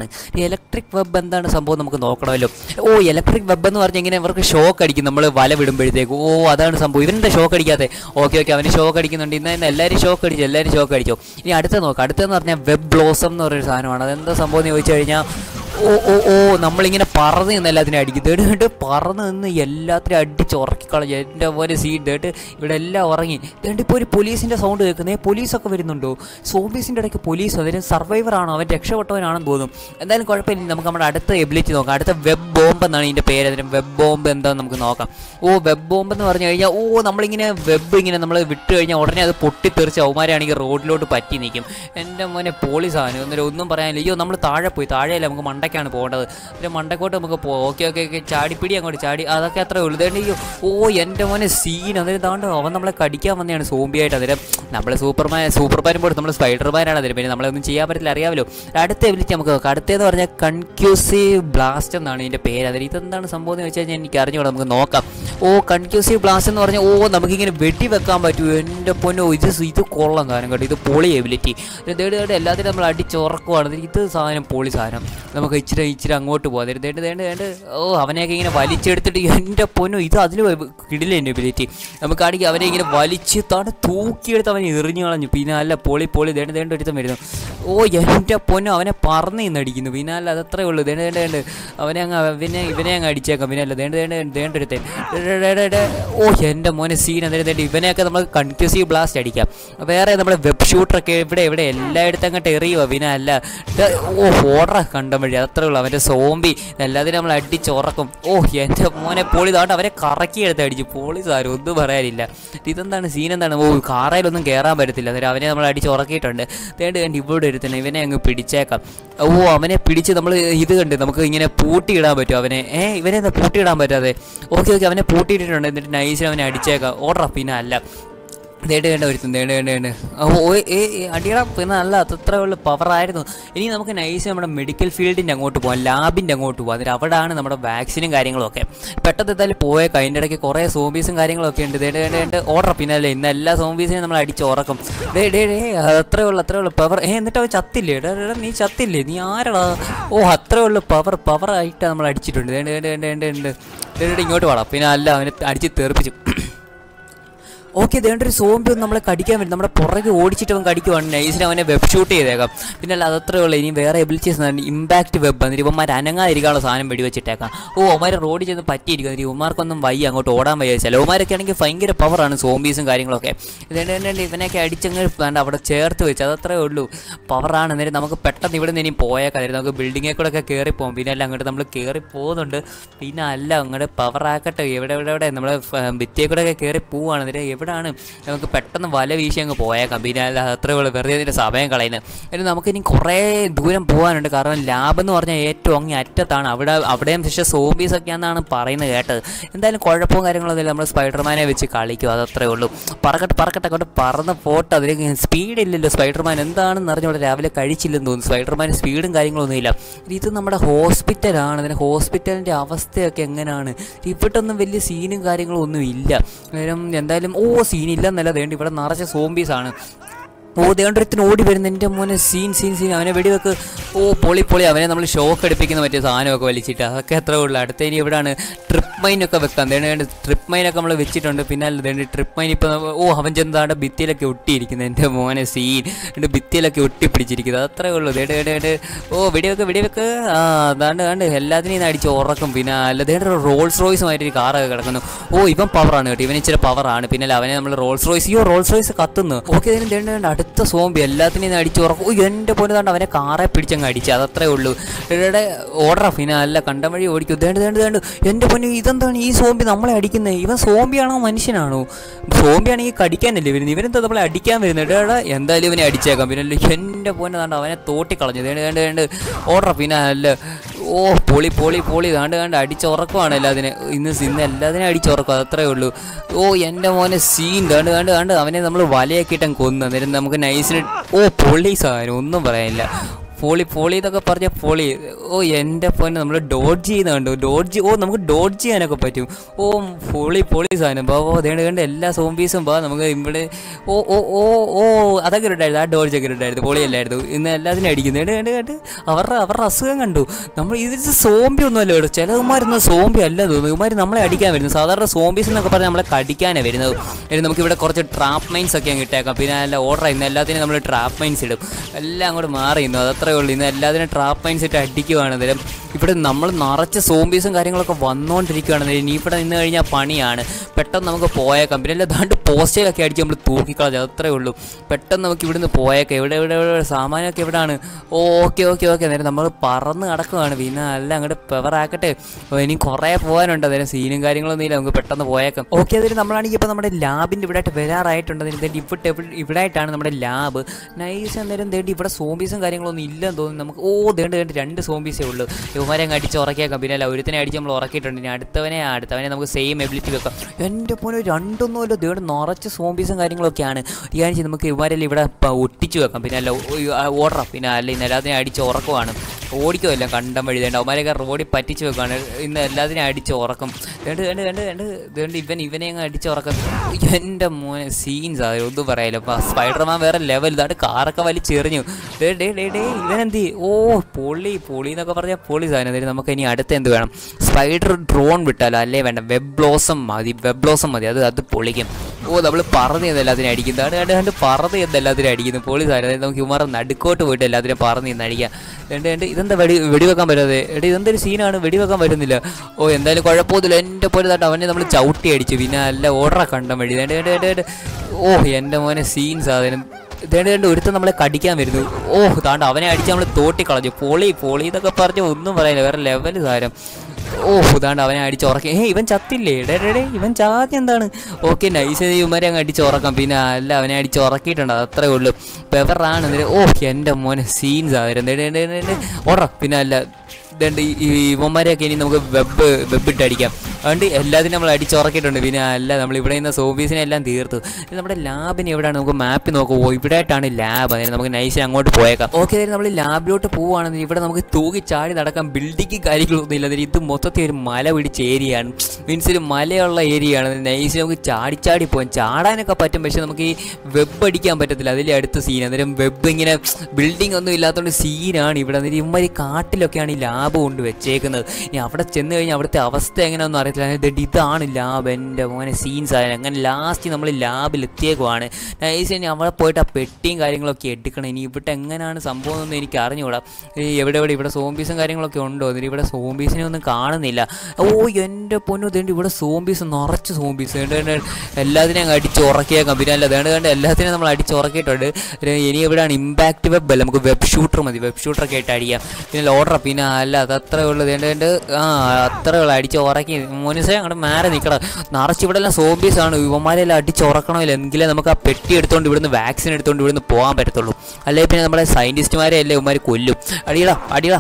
ഈ ഇലക്ട്രിക് വെബ് എന്താണ് സംഭവം നമുക്ക് നോക്കണമല്ലോ ഓ ഇലക്ട്രിക് വെബ് എന്ന് പറഞ്ഞാൽ ഇങ്ങനെ ഇവർക്ക് ഷോക്ക് അടിക്കും നമ്മൾ വല വിടുമ്പോഴത്തേക്ക് ഓ അതാണ് സംഭവം ഇവരുടെ ഷോക്ക് അടിക്കാതെ ഓക്കെ ഓക്കെ അവന് ഷോക്ക് അടിക്കുന്നുണ്ട് ഇന്ന് തന്നെ എല്ലാവരും ഷോക്ക് അടിച്ചു എല്ലാവരും ഷോക്ക് അടിച്ചു ഇനി അടുത്ത നോക്കാം അടുത്തെന്ന് പറഞ്ഞാൽ വെബ് ബ്ലോസം എന്ന് പറയുന്ന സാധനമാണ് അതെന്താ സംഭവം എന്ന് ചോദിച്ചു കഴിഞ്ഞാൽ ഓ ഓ ഓ നമ്മളിങ്ങനെ പറന്ന് നിന്ന് എല്ലാത്തിനും അടിക്കും തേടിട്ട് പറന്ന് നിന്ന് എല്ലാത്തിനും അടിച്ച് ഉറക്കിക്കളഞ്ഞു എൻ്റെ പോലെ സീൻ തേട്ട് ഇവിടെ എല്ലാം ഉറങ്ങി തേണ്ട് ഇപ്പോൾ ഒരു പോലീസിൻ്റെ സൗണ്ട് കേൾക്കുന്നത് പോലീസൊക്കെ വരുന്നുണ്ടോ സോംബീസിൻ്റെ ഇടയ്ക്ക് പോലീസ് അതിന് സർവൈവറാണോ അവൻ രക്ഷപ്പെട്ടവനാണെന്ന് തോന്നും എന്തായാലും കുഴപ്പമില്ല നമുക്ക് നമ്മുടെ അടുത്ത എബിലിറ്റി നോക്കാം അടുത്ത വെബ് ബോംബ് എന്നാണ് ഇതിൻ്റെ പേര് അതിന് വെബ് ബോംബ് എന്താണെന്ന് നമുക്ക് നോക്കാം ഓ വെബ് ബോംബ് എന്ന് പറഞ്ഞു കഴിഞ്ഞാൽ ഓ നമ്മളിങ്ങനെ വെബ് ഇങ്ങനെ നമ്മൾ വിട്ട് കഴിഞ്ഞാൽ ഉടനെ അത് പൊട്ടിത്തെറിച്ച് അവന്മാരാണെങ്കിൽ റോഡിലോട്ട് പറ്റി നിൽക്കും എൻ്റെ മോനെ പോലീസാണ് ഒന്നും ഒന്നും പറയാനില്ല അയ്യോ നമ്മൾ താഴെ പോയി താഴെയല്ല നമുക്ക് മണ്ടയ്ക്കാണ് പോകേണ്ടത് പിന്നെ മണ്ടക്കോട്ട് നമുക്ക് പോകാം ഓക്കെ ഓക്കെ ഓക്കെ ചാടിപ്പിടി അങ്ങോട്ട് ചാടി അതൊക്കെ അത്രേ ഉള്ളൂ ഇതേണ്ട അയ്യോ ഓ എൻ്റെ മോനെ സീൻ അതിന് താണ്ട് അവൻ നമ്മളെ കടിക്കാൻ വന്നതാണ് സോംബിയായിട്ട് അതിന് നമ്മൾ സൂപ്പർമാൻ സൂപ്പർമാനും പോയിട്ട് നമ്മൾ സ്പൈഡർമാനാണ് അതിന് പിന്നെ നമ്മളൊന്നും ചെയ്യാൻ പറ്റില്ല അറിയാമല്ലോ അടുത്ത എബിലിറ്റി നമുക്ക് നോക്കാം അടുത്തതെന്ന് പറഞ്ഞാൽ കൺക്യൂസീവ് ബ്ലാസ്റ്റ് എന്നാണ് ഇതിൻ്റെ പേര് അതിന് ഇതെന്താണ് സംഭവം എന്ന് വെച്ച് കഴിഞ്ഞാൽ എനിക്ക് അറിഞ്ഞുകൂടാ നമുക്ക് നോക്കാം ഓ കൺക്യൂസീവ് ബ്ലാസ്റ്റ് എന്ന് പറഞ്ഞാൽ ഓ നമുക്കിങ്ങനെ വെടി വെക്കാൻ പറ്റുമോ എൻ്റെ പൊന്നോ ഇത് സ് ഇത് കൊള്ളാം സാധനം കേട്ടോ ഇത് പൊളി എബിലിറ്റി തേട് തേട് എല്ലാത്തിനും നമ്മൾ അടിച്ചുറക്കുവാണ് ഇത് സാധനം പൊളി സാധനം നമുക്ക് ഇച്ചിരി ഇച്ചിരി അങ്ങോട്ട് പോകാം തേട് തേട് തേട് തേട് ഓ അവനെയൊക്കെ ഇങ്ങനെ വലിച്ചെടുത്തിട്ട് എൻ്റെ പൊന്നോ ഇത് അതിൽ കിടില്ല എൻ്റെ എബിലിറ്റി നമുക്കാണെങ്കിൽ അവനെ ഇങ്ങനെ വലിച്ച് താണ് തൂക്കിയെടുത്ത് അവനെ എറിഞ്ഞു കളഞ്ഞു പിന്നെ അല്ല പൊളി പൊളി ദേണ്ട ദേണ്ട ഒരുത്തം വരുന്നു ഓ എൻ്റെ പൊന്നോ അവനെ പറന്ന് ഇന്ന് അടിക്കുന്നു പിന്നെ അല്ല അതത്രേ ഉള്ളൂ ദേണ്ട ദേണ്ട ദേണ്ട് അവനെ അങ്ങ് പിന്നെ ഇവനെ അങ്ങ് അടിച്ചേക്കാം പിന്നെ അല്ല ദേണ്ട ദേണ്ട ദേണ്ട ഒരുത്തൻ ഓ എൻ്റെ മോനെ സീൻ എന്തായാലും ദേണ്ട ഇവനെയൊക്കെ നമ്മൾ കൺക്യൂസീവ് ബ്ലാസ്റ്റ് അടിക്കാം വേറെ നമ്മുടെ വെബ് ഷൂട്ടറൊക്കെ ഇവിടെ ഇവിടെ എല്ലായിടത്തും അങ്ങോട്ട് എറിയുക പിന്നെ അല്ല ദേ, ഓ ഓർഡർ കണ്ട വഴി അത്രേ ഉള്ളൂ അവൻ്റെ സോംബി എല്ലാത്തിനും നമ്മൾ അടിച്ചുറക്കും ഓ എൻ്റെ മോനെ പോളി താണ്ട് അവരെ കറക്കി എടുത്ത് അടിച്ചു പോളി സാരം ഒന്നും പറയാനില്ല ഇതെന്താണ് സീൻ എന്താണ് ഓ കാറയിലൊന്നും കയറാൻ പറ്റത്തില്ല അന്നേരം അവനെ നമ്മൾ അടിച്ച് ഉറക്കിയിട്ടുണ്ട് തേണ്ട് കണ്ട് ഇവിടെ ഒരുത്തന്നെ ഇവനെ അങ്ങ് പിടിച്ചേക്കാം ഓ അവനെ പിടിച്ച് നമ്മൾ ഇത് കണ്ട് നമുക്ക് ഇങ്ങനെ പൂട്ടിയിടാൻ പറ്റും അവനെ ഏ ഇവനെ എന്താ പൂട്ടിയിടാൻ പറ്റാതെ ഓക്കെ ഓക്കെ അവനെ പൂട്ടിയിട്ടിട്ടുണ്ട് എന്നിട്ട് നൈസിൽ അവനെ അടിച്ചേക്കാം ഓർഡർ പിന്നെ അല്ല തേട് കണ്ട ഒരുത്തും തേട് കണ്ട കണ്ട് ഓ ഏ അടിയട പിന്നെ നല്ല അത്ര ഉള്ള പവറായിരുന്നു ഇനി നമുക്ക് നൈസ് നമ്മുടെ മെഡിക്കൽ ഫീൽഡിൻ്റെ അങ്ങോട്ട് പോകാം ലാബിൻ്റെ അങ്ങോട്ട് പോകാം എന്നിട്ട് അവിടെയാണ് നമ്മുടെ വാക്സിനും കാര്യങ്ങളും ഒക്കെ പെട്ടെന്ന് എന്തായാലും പോയേക്കാം അതിൻ്റെ ഇടയ്ക്ക് കുറേ സോംബീസും കാര്യങ്ങളൊക്കെ ഉണ്ട് തേട് കണ്ട് കണ്ട് ഓർഡർ പിന്നെ അല്ലേ ഇന്ന് എല്ലാ സോംബീസിനെയും നമ്മൾ അടിച്ച് ഉറക്കും ഡേ ഡേ ഡേ അത്രേ ഉള്ളൂ അത്രേ ഉള്ളൂ പവർ ഏ എന്നിട്ട് അവൻ ചത്തില്ലേ എടാ എടാ നീ ചത്തില്ലേ നീ ആരടാ ഓ അത്രേ ഉള്ളൂ പവർ പവറായിട്ട് നമ്മൾ അടിച്ചിട്ടുണ്ട് വേണ്ട വേണ്ട വേണ്ട വേണ്ട വേണ്ട ഇങ്ങോട്ട് വാടാ പിന്നെ അല്ല അവനെ അടിച്ച് തെറിപ്പിച്ചു ഓക്കെ ഇതേണ്ട ഒരു സോംബി ഒന്ന് നമ്മളെ കടിക്കാൻ പറ്റും നമ്മുടെ പുറകെ ഓടിച്ചിട്ട് അവൻ കടിക്കുവാണ് നൈസിന് അവനെ വെബ് ഷൂട്ട് ചെയ്തേക്കാം പിന്നെ അല്ല അതത്രേ ഉള്ളൂ ഇനി വേറെ എബിലിറ്റീസ് ഇമ്പാക്ട് വെബ് എന്നിട്ട് ഇവന്മാർ അനങ്ങാതിരിക്കാനുള്ള സാധനം വെടിവെച്ചിട്ടേക്കാം ഓ അവന്മാരെ റോഡിൽ ചെന്ന് പറ്റിയിരിക്കും എന്നിട്ട് ഇവന്മാർക്കൊന്നും വയ്യ അങ്ങോട്ട് ഓടാൻ വയ്യ ചിലവന്മാരൊക്കെ ആണെങ്കിൽ ഭയങ്കര പവറാണ് സോംബീസും കാര്യങ്ങളൊക്കെ ഇതേണ്ട ഇവനെയൊക്കെ അടിച്ചങ്ങ് വേണ്ട അവിടെ ചേർത്ത് വെച്ച് അതത്രേ ഉള്ളൂ പവറാണ് എന്നിട്ട് നമുക്ക് പെട്ടെന്ന് ഇവിടെ നിന്ന് ഇനി പോയേക്കാം എന്നിട്ട് നമുക്ക് ബിൽഡിങ്ങിൽ കൂടെ ഒക്കെ കയറി പോകും പിന്നെ അല്ല അങ്ങോട്ട് നമ്മൾ കയറി പോകുന്നുണ്ട് പിന്നെ അല്ല അങ്ങോട്ട് പവറാക്കട്ടെ എവിടെ എവിടെ എവിടെ നമ്മൾ ഭിത്തിയെ കൂടെ ഒക്കെ കയറി പോവുകയാണ് എന്നിട്ട് എവിടെയാണ് നമുക്ക് പെട്ടെന്ന് വല വീശി അങ്ങ് പോയേക്കാം പിന്നെ അല്ല അത്രേ ഉള്ളൂ വെറുതെ ഇതിൻ്റെ സമയം കളയുന്നത് എന്നിട്ട് നമുക്കിനി കുറേ ദൂരം പോകാനുണ്ട് കാരണം ലാബ് എന്ന് പറഞ്ഞാൽ ഏറ്റവും അങ്ങ് അറ്റത്താണ് അവിടെ അവിടെയും പക്ഷേ സോംബീസ് ഒക്കെ എന്നാണ് പറയുന്നത് കേട്ടത് എന്തായാലും കുഴപ്പവും കാര്യങ്ങളൊന്നും ഇല്ല നമ്മൾ സ്പൈഡർമാനെ വെച്ച് കളിക്കും അതത്രേ ഉള്ളൂ പറക്കട്ടെ പറക്കട്ടെ കൊണ്ട് പറന്ന് പോട്ട് അതിന് സ്പീഡ് ഇല്ലല്ലോ സ്പൈഡർമാൻ എന്താണെന്ന് അറിഞ്ഞൂടെ രാവിലെ കഴിച്ചില്ലെന്ന് തോന്നുന്നു സ്പൈഡർമാൻ സ്പീഡും കാര്യങ്ങളൊന്നും ഇല്ല ഇത് നമ്മുടെ ഹോസ്പിറ്റലാണ് അതിന് ഹോസ്പിറ്റലിൻ്റെ അവസ്ഥയൊക്കെ എങ്ങനെയാണ് ഇവിടൊന്നും വലിയ സീനും കാര്യങ്ങളും ഒന്നും ഇല്ല അന്നേരം എന്തായാലും ഓ സീനില്ലെന്നല്ല വേണ്ടി ഇവിടെ നിറച്ച സോംബീസാണ് ഓ ദേണ്ടൊരുത്തിന് ഓടി വരുന്ന എൻ്റെ മോനെ സീൻ സീൻ സീൻ അവനെ വെടിവെക്ക് ഓ പൊളി പൊളി അവനെ നമ്മൾ ഷോക്ക് എടുപ്പിക്കുന്ന മറ്റേ സാധനമൊക്കെ വലിച്ചിട്ട് അതൊക്കെ എത്ര ഉള്ളു അടുത്ത ഇനി എവിടെയാണ് ട്രിപ്പ് മൈനൊക്കെ വെക്കാം ദേണ്ട് വേണ്ട ട്രിപ്പ് മൈനൊക്കെ നമ്മൾ വെച്ചിട്ടുണ്ട് പിന്നെ അല്ല ദേണ്ട് ട്രിപ്പ് മൈൻ ഇപ്പം ഓ അവൻ ചെന്താണ്ട് ഭിത്തിയിലൊക്കെ ഒട്ടിയിരിക്കുന്നത് എൻ്റെ മോനെ സീൻ എൻ്റെ ഭിത്തിയിലൊക്കെ ഒട്ടിപ്പിടിച്ചിരിക്കുന്നത് അത്രേ ഉള്ളൂ ദേണ്ട് വേണ്ട വേണ്ട ഓ വെടിവെക്ക് വെടിവെക്ക് ആ അതാണ്ട് കണ്ട് എല്ലാത്തിനെയും ഇന്ന് അടിച്ച് ഉറക്കും പിന്നെ അല്ല ദേണ്ട റോൾസ് റോയ്സുമായിട്ട് ഒരു കാറൊക്കെ കിടക്കുന്നു ഓ ഇവൻ പവറാണ് കേട്ടോ ഇവൻ ഇച്ചിരി പവറാണ് പിന്നെ അല്ല അവനെ നമ്മൾ റോൾസ് റോയ്സ് അയ്യോ റോൾസ് റോയ്സ് കത്തുന്നു ഓക്കെ ഇതിന് ദേണ്ട വേണ്ട അടുത്ത സോംബി എല്ലാത്തിനെയും ഇന്ന് അടിച്ച് ഉറക്കും ഓ എൻ്റെ പോലെ താണ്ട് അവനെ കാറെ പിടിച്ചങ്ങ് അടിച്ച് അതത്രേ ഉള്ളൂ ഇവിടെ ഓർഡർ പിന്നെ അല്ല കണ്ടം വഴി ഓടിക്കും ദേണ്ട് ദേണ്ട് ദേണ്ട് എൻ്റെ പൊന്നു ഇതെന്താണ് ഈ സോംബി നമ്മളെ അടിക്കുന്നത് ഇവൻ സോംബിയാണോ മനുഷ്യനാണോ സോംബിയാണെങ്കിൽ കടിക്കാനല്ലേ വരുന്നത് ഇവനെന്താ നമ്മളെ അടിക്കാൻ വരുന്നത് എടാ എന്തായാലും ഇവനെ അടിച്ചേക്കാം പിന്നെ അല്ലേ എൻ്റെ പൊന്നെ താണ്ട് അവനെ തോട്ടിക്കളഞ്ഞു ദേണ്ട് ദേണ്ട് ദേണ്ട് ഓർഡർ പിന്നെ അല്ല ഓ പൊളി പൊളി പൊളി താണ്ട് കണ്ട് അടിച്ചുറക്കുവാണ് എല്ലാത്തിനെ ഇന്ന് ഇന്ന് എല്ലാത്തിനും അടിച്ചുറക്കും അതത്രേ ഉള്ളൂ ഓ എൻ്റെ മോനെ സീൻ കണ്ട് കണ്ട് കണ്ട് അവനെ നമ്മൾ വലയാക്കിയിട്ട് അങ്ങ് കൊന്നു അന്നേരം നമുക്ക് നൈസിന് ഓ പൊളി സാധനം ഒന്നും പറയാനില്ല പോളി പോളി എന്നൊക്കെ പറഞ്ഞ പോളി ഓ എൻ്റെ പൊന്നെ നമ്മൾ ഡോഡ്ജ് ചെയ്യുന്ന കണ്ടു ഡോഡ്ജ് ഓ നമുക്ക് ഡോഡ്ജ് ചെയ്യാനൊക്കെ പറ്റും ഓ പോളി പോളി സാധനം ബാ ഓ ദേണ്ട കണ്ട് എല്ലാ സോംബീസും ബാ നമുക്ക് ഇവിടെ ഓ ഓ ഓ ഓ അതൊക്കെ ഉണ്ടായിരുന്നു ആ ഡോഡ്ജ് ഒക്കെ ഉണ്ടായിരുന്നു പോളി അല്ലായിരുന്നു ഇന്ന് എല്ലാത്തിനും അടിക്കുന്നു കണ്ട് കണ്ട് കണ്ട് അവരുടെ അവരുടെ അസുഖം കണ്ടു നമ്മൾ ഇത് സോംബി ഒന്നുമല്ല കേട്ടോ ചിലവന്മാരൊന്നും സോംബി അല്ല തോന്നുന്നു ഇവന്മാർ നമ്മളെ അടിക്കാൻ വരുന്നു സാധാരണ സോംബീസ് എന്നൊക്കെ പറഞ്ഞാൽ നമ്മളെ കടിക്കാനാണ് വരുന്നത് ഇനി നമുക്ക് ഇവിടെ കുറച്ച് ട്രാപ്പ് മൈൻസ് ഒക്കെ അങ്ങ് ഇട്ടേക്കാം പിന്നെ നല്ല ഓർഡർ ഇന്ന് എല്ലാത്തിനും നമ്മൾ ട്രാപ്പ് മൈൻസ് ഇടും എല്ലാം അങ്ങോട്ട് മാറി ഇന്നു അതത്രേ ഉള്ളൂ ഇന്ന് എല്ലാത്തിനും ട്രാപ്പ് മൈൻസ് ഇട്ട് അടിക്കുവാണ് അന്നേരം ഇവിടെ നമ്മൾ നിറച്ച സോംബീസും കാര്യങ്ങളൊക്കെ വന്നുകൊണ്ടിരിക്കുകയാണ് ഇനി ഇവിടെ നിന്ന് കഴിഞ്ഞാൽ പണിയാണ് പെട്ടെന്ന് നമുക്ക് പോയേക്കാം പിന്നെ അല്ല ദാണ്ട് പോസ്റ്റേലൊക്കെ അടിച്ച് നമ്മൾ തൂക്കിക്കളഞ്ഞു അതത്രേ ഉള്ളൂ പെട്ടെന്ന് നമുക്ക് ഇവിടുന്ന് പോയേക്കാം ഇവിടെ ഇവിടെ ഇവിടെ സാമാനമൊക്കെ എവിടെയാണ് ഓക്കെ ഓക്കെ ഓക്കെ അന്നേരം നമ്മൾ പറന്ന് കിടക്കുവാണ് പിന്നെ അല്ല അങ്ങോട്ട് പെവറാക്കട്ടെ ഓ, ഇനി കുറേ പോകാനുണ്ട് അന്നേരം സീനും കാര്യങ്ങളൊന്നും ഇല്ല നമുക്ക് പെട്ടെന്ന് പോയേക്കാം ഓക്കെ അതിന് നമ്മളാണെങ്കിൽ ഇപ്പോൾ നമ്മുടെ ലാബിൻ്റെ ഇവിടെ ആയിട്ട് വരാറായിട്ടുണ്ട് അതിന് ഇവിടെ ഇവിടെ ഇവിടെ ആയിട്ടാണ് നമ്മുടെ ലാബ് നൈസ് അന്നേരം തേണ്ടി ഇവിടെ സോംബീസും കാര്യങ്ങളൊന്നും ഇല്ലെന്ന് തോന്നുന്നു നമുക്ക് ഓ ദേണ്ട് ദേണ്ട് രണ്ട് സോംബീസേ ഉള്ളൂ ഇവന്മാരെ അങ്ങ് അടിച്ച് ഉറക്കിയേക്കാം പിന്നെ അല്ല ഒരുത്തനെ അടിച്ച് നമ്മൾ ഉറക്കിയിട്ടുണ്ട് ഇനി അടുത്തവനെ അടുത്തവനെ നമുക്ക് സെയിം എബിലിറ്റി വെക്കാം എൻ്റെ പോലെ രണ്ടൊന്നും അല്ല ദേണ്ട് നിറച്ച് സോംബീസും കാര്യങ്ങളൊക്കെയാണ് ഈ കാണിച്ച് നമുക്ക് ഇവന്മാരെല്ലാം ഇവിടെ പ- ഒട്ടിച്ച് വെക്കാം പിന്നെ അല്ല ഓർഡർ പിന്നെ അല്ല ഇന്ന് എല്ലാത്തിനെയും അടിച്ച് ഉറക്കുവാണ് ഓടിക്കുമല്ല കണ്ടം വഴി വേണ്ട അവന്മാരെയൊക്കെ റോഡിൽ പറ്റിച്ച് വെക്കുകയാണ് ഇന്ന് എല്ലാത്തിനെയും അടിച്ച് ഉറക്കും രണ്ട് രണ്ട് രണ്ട് രണ്ട് ഇതുകൊണ്ട് ഇവൻ ഇവനെ അങ്ങ് അടിച്ച് ഉറക്കം എൻ്റെ മോനെ സീൻസ് ആ ഒന്നും പറയാലോ അപ്പോൾ സ്പൈഡർമാൻ വേറെ ലെവൽ ഇതാണ്ട് കാറൊക്കെ വലിച്ചെറിഞ്ഞു ഡേ ഡേ ഡേ ഡേ ഇവനെന്തി ഓ പൊളി പൊളി എന്നൊക്കെ പറഞ്ഞാൽ പൊളി സാധനം എന്നിട്ട് നമുക്ക് ഇനി അടുത്ത് എന്ത് വേണം സ്പൈഡർ ഡ്രോൺ വിട്ടാലോ അല്ലേ വേണ്ട വെബ് ബ്ലോസം മതി വെബ് ബ്ലോസം മതി അത് അത് പൊളിക്കും ഓ നമ്മൾ പറഞ്ഞു തന്ന എല്ലാത്തിനും അടിക്കുന്നു അതാണ് കണ്ട് കണ്ട് പറഞ്ഞു തന്ന എല്ലാത്തിനും അടിക്കുന്നു പൊളി സാധനം അതായത് നമുക്ക് ഇമാറെ നടുക്കോട്ട് പോയിട്ട് എല്ലാത്തിനും പറഞ്ഞു തന്ന് അടിക്കാം രണ്ട് രണ്ട് ഇതെന്താ വെടി വെടിവെക്കാൻ പറ്റാതെ എടി ഇതെന്തൊരു സീനാണ് വെടിവെക്കാൻ പറ്റുന്നില്ല ഓ എന്തായാലും കുഴപ്പമൊന്നുമില്ല എൻ്റെ പോലെ തട്ട് അവനെ നമ്മൾ ചവിട്ടി അടിച്ചു പിന്നെ അല്ല ഓർഡർ കണ്ടം വഴി രണ്ട് രണ്ട് രണ്ട് രണ്ട് ഓ എൻ്റെ മോനെ സീൻ സാധനം ഇതേണ്ട രണ്ട് ഒരുത്തൻ നമ്മളെ കടിക്കാൻ വരുന്നു ഓ താണ്ട് അവനെ അടിച്ച് നമ്മൾ തോട്ടിക്കളഞ്ഞു പൊളി പൊളി എന്നൊക്കെ പറഞ്ഞ് ഒന്നും പറയാനില്ല വേറെ ലെവൽ സാരം ഓ ഇതാണ്ട് അവനെ അടിച്ച് ഉറക്കി ഏ ഇവൻ ചത്തില്ലേ ഡേ ഡേ ഡേ ഇവൻ ചാത്തി എന്താണ് ഓക്കെ നൈസ് ഇവന്മാരെ അങ്ങ് അടിച്ച് ഉറക്കാം പിന്നെ അല്ല അവനെ അടിച്ച് ഉറക്കിയിട്ടുണ്ട് അത് അത്രേ ഉള്ളൂ പെവറാണ് എന്നിട്ട് ഓ എൻ്റെ മോനെ സീൻസ് ആയിരുന്നു ഓർഡർ പിന്നെ അല്ല ഇതുണ്ട് ഈ ഇവന്മാരെയൊക്കെ ഇനി നമുക്ക് വെബ് വെബ് ഇട്ട് അടിക്കാം അതുകൊണ്ട് എല്ലാത്തിനും നമ്മൾ അടിച്ചുറക്കിയിട്ടുണ്ട് പിന്നെ അല്ല നമ്മൾ ഇവിടെ നിന്ന് സോഫീസിനെ എല്ലാം തീർത്തു ഇനി നമ്മുടെ ലാബിന് എവിടെയാണ് നമുക്ക് മാപ്പിൽ നോക്കുമോ ഇവിടെ ആയിട്ടാണ് ലാബ് അതായത് നമുക്ക് നൈസിന് അങ്ങോട്ട് പോയേക്കാം ഓക്കെ അതായത് നമ്മൾ ലാബിലോട്ട് പോവുകയാണെങ്കിൽ ഇവിടെ നമുക്ക് തൂക്കി ചാടി നടക്കാൻ ബിൽഡിങ് കാര്യങ്ങളൊന്നും ഇല്ല അതായത് ഇത് മൊത്തത്തിൽ ഒരു മല പിടിച്ച ഏരിയയാണ് മീൻസ് ഒരു മലയുള്ള ഏരിയയാണ് നൈസ് നമുക്ക് ചാടി ചാടി പോകാം ചാടാനൊക്കെ പറ്റും പക്ഷെ നമുക്ക് ഈ വെബ് അടിക്കാൻ പറ്റത്തില്ല അതിലെ അടുത്ത സീൻ അന്നേരം വെബ് ഇങ്ങനെ ബിൽഡിംഗ് ഒന്നും ഇല്ലാത്തതുകൊണ്ട് സീനാണ് ഇവിടെ അന്നേരം ഇവന്മാർ ഈ കാട്ടിലൊക്കെയാണ് ഈ ലാബ് കൊണ്ട് വെച്ചേക്കുന്നത് ഇനി അവിടെ ചെന്ന് കഴിഞ്ഞാൽ അവിടുത്തെ അവസ്ഥ എങ്ങനെയാണെന്ന് അറിയത്തില്ല എന്നിട്ട് ഇതാണ് ലാബ് എൻ്റെ മോനെ സീൻസ് ആയാലും അങ്ങനെ ലാസ്റ്റ് നമ്മൾ ലാബിൽ എത്തിയേക്കുവാണ് നൈസ് ഇനി അവിടെ പോയിട്ട് ആ പെട്ടിയും കാര്യങ്ങളൊക്കെ എടുക്കണം ഇനി ഇവിടെ എങ്ങനെയാണ് സംഭവം എന്നൊന്നും എനിക്ക് അറിഞ്ഞുകൂടാ ഈ എവിടെ എവിടെ ഇവിടെ സോംബീസും കാര്യങ്ങളൊക്കെ ഉണ്ടോ എന്നിട്ട് ഇവിടെ സോംബീസിനെ ഒന്നും കാണുന്നില്ല ഓ എൻ്റെ പൊന്നു ഇതേണ്ട ഇവിടെ സോംബീസ് നിറച്ച് സോംബീസ് എല്ലാത്തിനെയും അങ്ങ് അടിച്ച് ഉറക്കിയേക്കാം പിന്നെ അല്ല അതേണ്ട കണ്ട് എല്ലാത്തിനെയും നമ്മൾ അടിച്ച് ഉറക്കിയിട്ടുണ്ട് ഒരു ഇനി എവിടെയാണ് ഇമ്പാക്റ്റ് വെബ് അല്ല നമുക്ക് വെബ് ഷൂട്ടർ മതി വെബ് ഷൂട്ടറൊക്കെ ആയിട്ട് അടിക്കാം പിന്നെ ഓർഡർ പിന്നെ അല്ല അത് അത്രേ ഉള്ളൂ ഇതേണ്ട കണ്ട് ആ അത്രേ ഉള്ളൂ അടിച്ച് ഉറക്കി മോനിസെ അങ്ങോട്ട് മാറി നിൽക്കണം നിറച്ച് ഇവിടെ എല്ലാം സോംബീസ് ആണ് ഇവന്മാരെല്ലാം അടിച്ച് ഉറക്കണമില്ല എങ്കിലേ നമുക്ക് ആ പെട്ടി എടുത്തുകൊണ്ട് ഇവിടുന്ന് വാക്സിൻ എടുത്തുകൊണ്ട് ഇവിടുന്ന് പോകാൻ പറ്റത്തുള്ളൂ അല്ലെങ്കിൽ പിന്നെ നമ്മുടെ സയൻറ്റിസ്റ്റുമാരെ അല്ലേ ഇവന്മാർ കൊല്ലും അടിയടാ അടിയടാ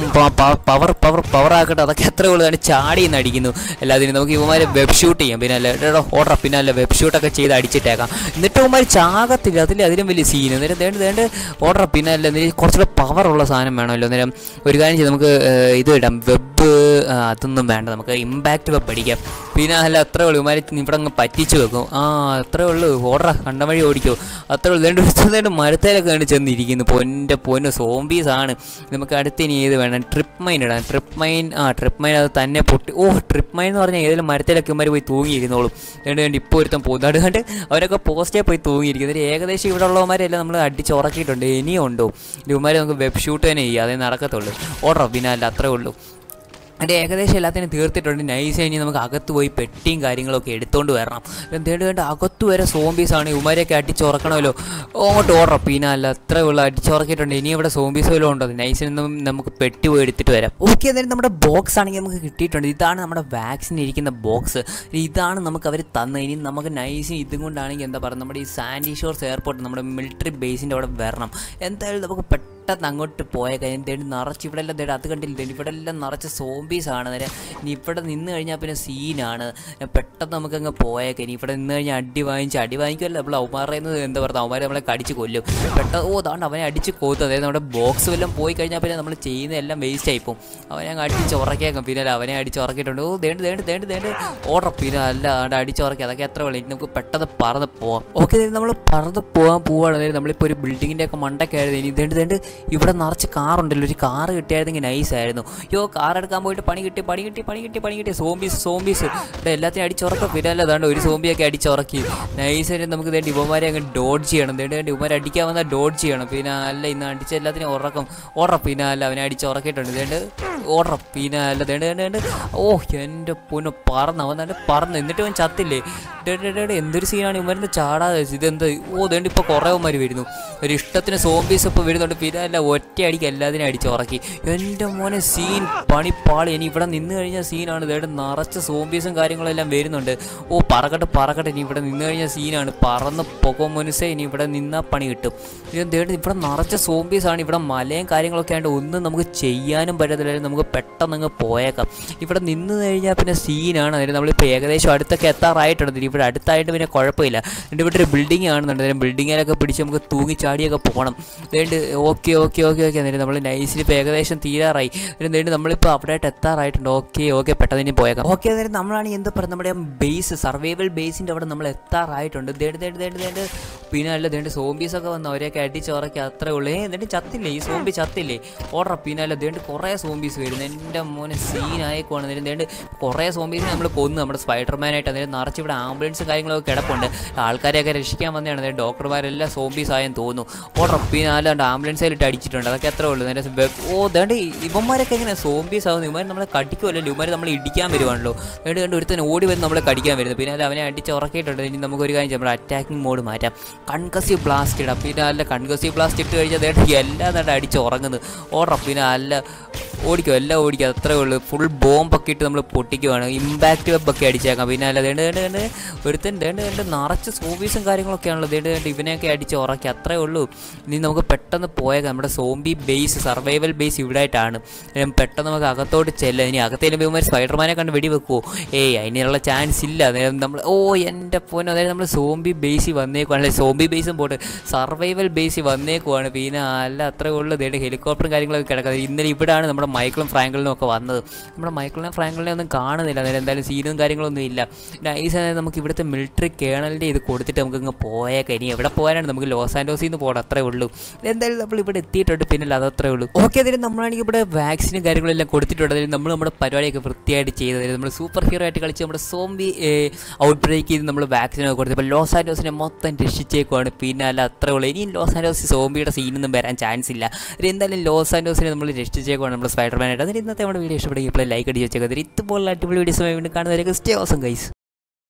പവർ പവർ പവർ ആക്കട്ടെ അതൊക്കെ എത്ര ഉള്ളതാണ് ചാടി എന്ന് അടിക്കുന്നു എല്ലാത്തിനും നമുക്ക് ഇവന്മാരെ വെബ് ഷൂട്ട് ചെയ്യാം പിന്നെ അല്ല എടാ ഓർഡർ പിന്നെ അല്ല വെബ് ഷൂട്ടൊക്കെ ചെയ്ത് അടിച്ചിട്ടേക്കാം എന്നിട്ട് ഇവന്മാർ ചാകത്തില്ല അതിൽ അതിലും വലിയ സീൻ അന്നേരം വേണ്ട വേണ്ട ഓർഡർ പിന്നെ അല്ല എന്തെങ്കിലും കുറച്ചുകൂടെ പവർ ഉള്ള സാധനം വേണമല്ലോ അന്നേരം ഒരു കാര്യം ചെയ്ത് നമുക്ക് ഏഹ്, ഇത് ഇടാം വെബ് അതൊന്നും വേണ്ട നമുക്ക് ഇമ്പാക്റ്റ് വെബ് അടിക്കാം പിന്നെ അല്ല അത്രേ ഉള്ളൂ ഇവന്മാർ ഇവിടെ അങ്ങ് പറ്റിച്ച് വെക്കും ആ അത്രേ ഉള്ളൂ ഓർഡർ കണ്ട വഴി ഓടിക്കോ അത്രേ ഉള്ളൂ രണ്ട് ദിവസത്തേണ്ട് മരത്തേലൊക്കെ കണ്ട് ചെന്നിരിക്കുന്നു പൊൻ്റെ പൊന്ന് സോംബീസ് ആണ് നമുക്ക് അടുത്ത് ഇനി ഏത് വേണം ട്രിപ്പ് മൈൻ ഇടാം ട്രിപ്പ് മൈൻ ആ ട്രിപ്പ് മൈൻ അത് തന്നെ പൊട്ടി ഓ ട്രിപ്പ് മൈൻ എന്ന് പറഞ്ഞാൽ ഏതെങ്കിലും മരത്തിലൊക്കെ ഇവന്മാർ പോയി തൂങ്ങിയിരുന്നോളും അതുകൊണ്ട് വേണ്ടി ഇപ്പോൾ ഒരുത്തം പോകുന്നു അതുകൊണ്ട് അവരൊക്കെ പോസ്റ്റേ പോയി തൂങ്ങിയിരിക്കും എന്നിട്ട് ഏകദേശം ഇവിടെ ഉള്ളവന്മാരെല്ലാം നമ്മൾ അടിച്ച് ഉറക്കിയിട്ടുണ്ട് ഇനിയും ഉണ്ടോ ഇവന്മാർ നമുക്ക് വെബ് ഷൂട്ട് തന്നെ ചെയ്യാം അതേ നടക്കത്തുള്ളൂ ഓർഡർ പിന്നെ അല്ല അത്രേ ഉള്ളൂ അതിൻ്റെ ഏകദേശം എല്ലാത്തിനും തീർത്തിട്ടുണ്ട് നൈസ് ഇനി നമുക്ക് അകത്ത് പോയി പെട്ടിയും കാര്യങ്ങളൊക്കെ എടുത്തുകൊണ്ട് വരണം എന്തേണ്ട് വേണ്ട അകത്ത് വരെ സോംബീസ് ആണ് ഇവന്മാരെയൊക്കെ അടിച്ചുറക്കണമല്ലോ അങ്ങോട്ട് ഓർഡർ പിന്നെ അല്ല അത്രേ ഉള്ളൂ അടിച്ചുറക്കിയിട്ടുണ്ട് ഇനി ഇവിടെ സോംബീസ് വല്ലതും ഉണ്ടോ നൈസിൽ നിന്നും നമുക്ക് പെട്ടി പോയി എടുത്തിട്ട് വരാം ഓക്കെ എന്തായാലും നമ്മുടെ ബോക്സ് ആണെങ്കിൽ നമുക്ക് കിട്ടിയിട്ടുണ്ട് ഇതാണ് നമ്മുടെ വാക്സിൻ ഇരിക്കുന്ന ബോക്സ് ഇതാണ് നമുക്ക് അവർ തന്നത് ഇനി നമുക്ക് നൈസ് ഇതും കൊണ്ടാണെങ്കിൽ എന്താ പറയുക നമ്മുടെ ഈ സാൻഡി ഷോർസ് എയർപോർട്ട് നമ്മുടെ മിലിറ്ററി ബേസിൻ്റെ അവിടെ വരണം എന്തായാലും നമുക്ക് പെട്ടെന്ന് പെട്ടെന്ന് അങ്ങോട്ട് പോയ കാര്യം തേടി നിറച്ച് ഇവിടെ എല്ലാം തേടി അത് കണ്ടില്ല തേടി ഇവിടെ എല്ലാം നിറച്ച് സോംബീസ് ആണ് നേരം ഇനി ഇവിടെ നിന്ന് കഴിഞ്ഞാൽ പിന്നെ സീനാണ് പെട്ടെന്ന് നമുക്ക് അങ്ങ് പോയേക്കാം ഇനി ഇവിടെ നിന്ന് കഴിഞ്ഞാൽ അടി വാങ്ങിച്ച് അടി വാങ്ങിക്കുമല്ലോ നമ്മൾ അവന്മാരുടെ എന്താ പറയുക അവന്മാരെ നമ്മളെ കടിച്ച് കൊല്ലും പെട്ടെന്ന് ഓ താണ്ട് അവനെ അടിച്ച് കൊത്തു അതായത് നമ്മുടെ ബോക്സ് വല്ലതും പോയി കഴിഞ്ഞാൽ പിന്നെ നമ്മൾ ചെയ്യുന്ന എല്ലാം വേസ്റ്റ് ആയിപ്പോവും അവനെ അങ്ങ് അടിച്ച് ഉറക്കിയേക്കാം പിന്നെ അല്ല അവനെ അടിച്ച് ഉറക്കിയിട്ടുണ്ട് ഓ തേണ്ട് തേണ്ട് തേണ്ട് തേണ്ട് ഓർഡർ പിന്നെ അല്ല അവിടെ അടിച്ച് ഉറക്കി അതൊക്കെ എത്ര വിളി നമുക്ക് പെട്ടെന്ന് പറന്ന് പോവാം ഓക്കെ നമ്മൾ പറന്ന് പോകാൻ പോവാണ് അതായത് നമ്മളിപ്പോൾ ഒരു ബിൽഡിങ്ങിൻ്റെ ഒക്കെ മണ്ടൊക്കെയായിരുന്നു ഇനി ഇതേണ്ട് തേണ്ട് ഇവിടെ നിറച്ച് കാറുണ്ടല്ലോ ഒരു കാറ് കിട്ടിയായിരുന്നെങ്കിൽ നൈസ് ആയിരുന്നു യോ കാർ എടുക്കാൻ പോയിട്ട് പണി കിട്ടി പണി കിട്ടി പണി കിട്ടി പണി കിട്ടി സോംബീസ് സോംബീസ് ഇവിടെ എല്ലാത്തിനും അടിച്ചുറക്കം പിന്നെ അല്ല അതാണ്ട് ഒരു സോംബിയൊക്കെ അടിച്ചുറക്കി നൈസായിട്ട് നമുക്ക് വേണ്ടി ഇവന്മാരെ അങ്ങ് ഡോഡ് ചെയ്യണം വേണ്ടി വേണ്ടി ഇവന്മാരെ അടിക്കാൻ വന്നാൽ ഡോഡ് ചെയ്യണം പിന്നെ അല്ല ഇന്ന് അടിച്ച എല്ലാത്തിനും ഉറക്കം ഉറപ്പ് പിന്നെ അല്ല അവനെ അടിച്ചുറക്കിയിട്ടുണ്ട് ഇതേണ്ട് ഉറപ്പ് പിന്നെ അല്ല വേണ്ട വേണ്ട വേണ്ട ഓ എൻ്റെ പൊന്നു പറന്ന് അവൻ തന്നെ പറന്ന് എന്നിട്ട് അവൻ ചത്തില്ലേ ഡേ, ഡേ, ഡേ, ഡേ, എന്തൊരു സീനാണ് ഇവന്മാരുടെ ചാടാതെ ഇതെന്ത് ഓ ഇതേണ്ട് ഇപ്പോൾ കുറേ അവന്മാർ വരുന്നു ഒരു ഇഷ്ടത്തിന് സോംബീസ് ഇപ്പോൾ വരുന്നുണ്ട് പിന്നെ അല്ല ഒറ്റ അടിക്ക് എല്ലാത്തിനും അടിച്ചുറക്കി എൻ്റെ മോനെ സീൻ പണിപ്പാളി ഇനി ഇവിടെ നിന്ന് കഴിഞ്ഞാൽ സീനാണ് ഇതേണ്ട് നിറച്ച സോംബീസും കാര്യങ്ങളും എല്ലാം വരുന്നുണ്ട് ഓ പറക്കട്ടെ പറക്കട്ടെ ഇനി ഇവിടെ നിന്ന് കഴിഞ്ഞാൽ സീനാണ് പറന്ന് പൊക്കോ മുനുസേ ഇനി ഇവിടെ നിന്നാൽ പണി കിട്ടും ഇതെന്തേണ്ട് ഇവിടെ നിറച്ച സോംബീസ് ആണ് ഇവിടെ മലയും കാര്യങ്ങളൊക്കെ ആയതുകൊണ്ട് ഒന്നും നമുക്ക് ചെയ്യാനും പറ്റത്തില്ല നമുക്ക് പെട്ടെന്ന് അങ്ങ് പോയേക്കാം ഇവിടെ നിന്ന് കഴിഞ്ഞാൽ പിന്നെ സീനാണ് അതിന് നമ്മളിപ്പോൾ ഏകദേശം അടുത്തൊക്കെ എത്താറായിട്ടുണ്ട് ഇനി ഇവിടെ അടുത്തായിട്ട് പിന്നെ കുഴപ്പമില്ല എന്നിട്ട് ഇവിടെ ഒരു ബിൽഡിംഗ് ആണെന്നുണ്ട് അതിന് ബിൽഡിങ്ങിലൊക്കെ പിടിച്ച് നമുക്ക് തൂങ്ങി ചാടിയൊക്കെ പോകണം അതുകൊണ്ട് ഓക്കെ ഓക്കെ ഓക്കെ ഓക്കെ എന്നിട്ട് നമ്മൾ നൈസിൽ ഇപ്പോൾ ഏകദേശം തീരാറായി എന്നിട്ട് നമ്മളിപ്പോൾ അവിടെ ആയിട്ട് എത്താറായിട്ടുണ്ട് ഓക്കെ ഓക്കെ പെട്ടെന്ന് ഇനി പോയേക്കാം ഓക്കെ അതായത് നമ്മളാണ് എന്ത് പറയുക നമ്മുടെ ബേസ് സർവൈവൽ ബേസിൻ്റെ അവിടെ നമ്മൾ എത്താറായിട്ടുണ്ട് ദേണ്ട് ദേണ്ട് ദേണ്ട് ദേണ്ട് പിന്നെ അല്ല ദേണ്ട് സോംബീസ് ഒക്കെ വന്ന് അവരെയൊക്കെ അടിച്ചുറക്കി അത്രേ ഉള്ളൂ ഏ എന്നിട്ട് ചത്തില്ലേ ഈ സോംബി ചത്തില്ലേ ഓർഡർ പിന്നെ അല്ല ദേണ്ട് കുറേ സോംബീസ് വരുന്നു എൻ്റെ മോനെ സീനായേക്കുവാണ് എന്നിട്ട് ദേണ്ട് കുറേ സോംബീസിനെ നമ്മൾ കൊന്നു നമ്മുടെ സ്പൈഡർമാനായിട്ട് അതിന് നിറച്ച് ഇവിടെ ആംബുലൻസ് കാര്യങ്ങളൊക്കെ കിടപ്പുണ്ട് ആൾക്കാരെയൊക്കെ രക്ഷിക്കാൻ വന്നതാണ് അതായത് ഡോക്ടർമാരെല്ലാം സോംബീസ് ആയെന്ന് തോന്നുന്നു ഓർഡർ പിന്നെ അല്ലാണ്ട് ആംബുലൻസിലിട്ട് അടിച്ചിട്ടുണ്ട് അതൊക്കെ എത്ര ഉള്ളൂ നേരെ ബെ- ഓ ദേണ്ട് ഇവന്മാരൊക്കെ എങ്ങനെ സോംബീസ് ആവുന്നു ഇവന്മാർ നമ്മളെ കടിക്കുമല്ലോ ഇവന്മാർ നമ്മൾ ഇടിക്കാൻ വരുവാണല്ലോ എന്നിട്ട് കണ്ട് ഒരുത്തൻ ഓടി വന്ന് നമ്മളെ കടിക്കാൻ വരുന്നു പിന്നെ അല്ല അവനെ അടിച്ച് ഉറക്കിയിട്ടുണ്ട് ഇനി നമുക്ക് ഒരു കാര്യം ചെയ്യാം നമ്മുടെ അറ്റാക്കിംഗ് മോഡ് മാറ്റാം കൺകസി ബ്ലാസ്റ്റ് ഇടാം പിന്നെ അല്ല കൺകസി ബ്ലാസ്റ്റ് ഇട്ട് കഴിഞ്ഞാൽ ദേണ്ട് എല്ലാം നേട്ടം അടിച്ച് ഉറങ്ങുന്നു ഓർഡർ പിന്നെ അല്ല ഓടിക്കും എല്ലാം ഓടിക്കും അത്രേ ഉള്ളൂ ഫുൾ ബോംബൊക്കെ ഇട്ട് നമ്മൾ പൊട്ടിക്കുവാണ് ഇമ്പാക്റ്റ് വെബൊക്കെ അടിച്ചേക്കാം പിന്നെ അല്ല ദേണ്ട് ദേണ്ട് ദേണ്ട് ഒരുത്തൻ ദേണ്ട് ദേണ്ട് നിറച്ച് സോംബീസും കാര്യങ്ങളൊക്കെയാണല്ലോ ദേണ്ട് ദേണ്ട് ഇവനെയൊക്കെ അടിച്ച് ഉറക്കി അത്രേ ഉള്ളൂ ഇനി നമുക്ക് പെട്ടെന്ന് പോയേക്കാം നമ്മുടെ സോംബി ബേസ് സർവൈവൽ ബേസ് ഇവിടെ ആയിട്ടാണ് ഏം, പെട്ടെന്ന് നമുക്ക് അകത്തോട്ട് ചെല്ലാം ഇനി അകത്തേലും ഇവന്മാർ സ്പൈഡർമാനെ കണ്ട് വെടിവെക്കുമോ ഏയ് അതിനുള്ള ചാൻസ് ഇല്ല അന്നേരം നമ്മൾ ഓ എൻ്റെ പോനോ അതായത് നമ്മൾ സോംബി ബേസിൽ വന്നേക്കുവാണ് അല്ലെ സോംബി ബേസും പോട്ട് സർവൈവൽ ബേസിൽ വന്നേക്കുവാണ് പിന്നെ അല്ല അത്രേ ഉള്ളൂ ദേണ്ട് ഹെലികോപ്റ്ററും കാര്യങ്ങളൊക്കെ കിടക്കുന്നത് ഇന്നലെ ഇവിടെയാണ് നമ്മുടെ മൈക്കിളും ഫ്രാങ്കിളിനും ഒക്കെ വന്നത് നമ്മുടെ മൈക്കിളിനെ ഫ്രാങ്കിളിനെ ഒന്നും കാണുന്നില്ല അന്നേരം എന്തായാലും സീനും കാര്യങ്ങളൊന്നും ഇല്ല നൈസ് അതായത് നമുക്ക് ഇവിടുത്തെ മിലിറ്ററി കേണലിൻ്റെ ഇത് കൊടുത്തിട്ട് നമുക്ക് ഇങ്ങ് പോയേക്കാം ഇനി എവിടെ പോകാനാണ് നമുക്ക് ലോസ് ആൻഡോസിൽ നിന്ന് പോകണം അത്രേ ഉള്ളൂ എന്തായാലും നമ്മൾ ഇവിടെ എത്തിയിട്ടുണ്ട് പിന്നെ അത് അത്രേ ഉള്ളൂ ഓക്കെ അതിന് നമ്മളാണെങ്കിൽ ഇവിടെ വാക്സിനും കാര്യങ്ങളെല്ലാം കൊടുത്തിട്ടുണ്ട് അതിന് നമ്മൾ നമ്മുടെ പരിപാടിയൊക്കെ വൃത്തിയായിട്ട് ചെയ്തത് നമ്മൾ സൂപ്പർ ഹീറോ ആയിട്ട് കളിച്ച് നമ്മുടെ സോംബി ഔട്ട് ബ്രേക്ക് ചെയ്ത് നമ്മൾ വാക്സിനൊക്കെ കൊടുത്തു ഇപ്പോൾ ലോസ് ആൻഡോസിനെ മൊത്തം രക്ഷിച്ചേക്കുവാണ് പിന്നെ അല്ല അത്രേ ഉള്ളൂ ഇനിയും ലോസ് ആൻഡോസ് സോംബിയുടെ സീനൊന്നും വരാൻ ചാൻസ് ഇല്ല ഇത് എന്തായാലും ലോസ് ആൻഡോസിനെ നമ്മൾ രക്ഷിച്ചേക്കുവാണ് നമ്മൾ സ്പൈഡർമാനായിട്ട് അതിന് ഇന്നത്തെ നമ്മുടെ വീഡിയോ ഇഷ്ടപ്പെടുക ഇപ്പോൾ ലൈക്ക് അടിച്ച് വെച്ചേക്കുന്നത് ഇതുപോലുള്ള അടിപൊളി വീഡിയോസ് വീണ്ടും കാണുന്നവരൊക്കെ സ്റ്റേ ഓസം ഗൈസ്